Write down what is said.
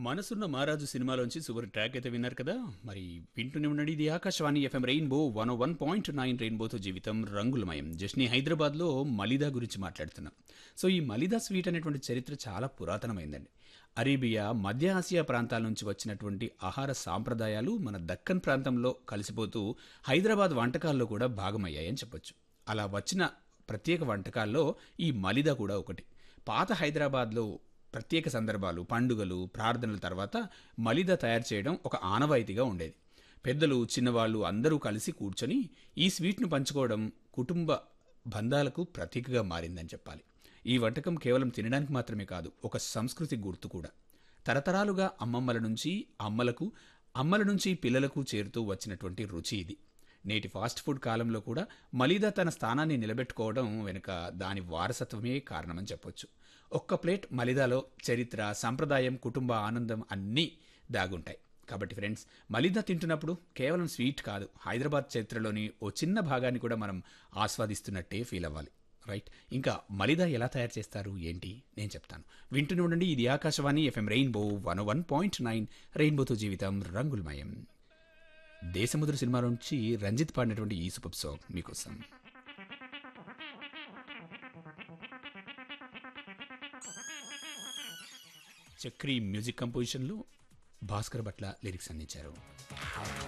మనసున్న మారాజు సినిమాలోంచి super track అయితే విన్నారు కదా మరి వింటూనే ఉండండి ఇది Akashvani FM rainbow one one point nine రెయిన్బోతో జీవితం రంగులమయం జస్ని హైదరాబాద్లో మలిదా గురించి మాట్లాడుతున్నాం సో ఈ మలిదా స్వీట్ అనేటువంటి చరిత్ర చాలా పురాతనమైందండి అరేబియా మధ్య ఆసియా ప్రాంతాల నుంచి వచ్చినటువంటి ఆహార సాంప్రదాయాలు మన దక్కన్ ప్రాంతంలో కలిసిపోతూ హైదరాబాద్ వంటకాల్లో కూడా భాగమయ్యాయని చెప్పొచ్చు అలా వచ్చిన ప్రత్యేక వంటకాల్లో ఈ మలిదా కూడా ఒకటి పాత హైదరాబాద్లో ప్రత్యేక సందర్భాలు పండుగలు ప్రార్థనల తర్వాత మలిద తయారు చేయడం ఒక ఆనవాయితీగా ఉండేది పెద్దలు చిన్నవాళ్ళు అందరూ కలిసి కూర్చొని ఈ స్వీట్ను పంచుకోవడం కుటుంబ బంధాలకు ప్రతీకగా మారిందని చెప్పాలి ఈ వంటకం కేవలం తినడానికి మాత్రమే కాదు ఒక సంస్కృతి గుర్తు కూడా తరతరాలుగా అమ్మమ్మల నుంచి అమ్మలకు అమ్మల నుంచి పిల్లలకు చేరుతూ వచ్చినటువంటి రుచి ఇది నేటి ఫాస్ట్ ఫుడ్ కాలంలో కూడా మలీదా తన స్థానాన్ని నిలబెట్టుకోవడం వెనుక దాని వారసత్వమే కారణమని చెప్పొచ్చు ఒక్క ప్లేట్ మలిదాలో చరిత్ర సంప్రదాయం కుటుంబ ఆనందం అన్నీ దాగుంటాయి కాబట్టి ఫ్రెండ్స్ మలిదా తింటున్నప్పుడు కేవలం స్వీట్ కాదు హైదరాబాద్ చరిత్రలోని ఓ చిన్న భాగాన్ని కూడా మనం ఆస్వాదిస్తున్నట్టే ఫీల్ అవ్వాలి రైట్ ఇంకా మలిదా ఎలా తయారు చేస్తారు ఏంటి నేను చెప్తాను వింటూనే ఉండండి ఇది Akashvani FM rainbow one one point nine రెయిన్బోతో జీవితం రంగులమయం దేశముద్ర సినిమా నుంచి రంజిత్ పాడినటువంటి ఈ సూపర్ సాంగ్ మీకోసం చక్రీ మ్యూజిక్ కంపోజిషన్లో భాస్కర్ భట్ల లిరిక్స్ అందించారు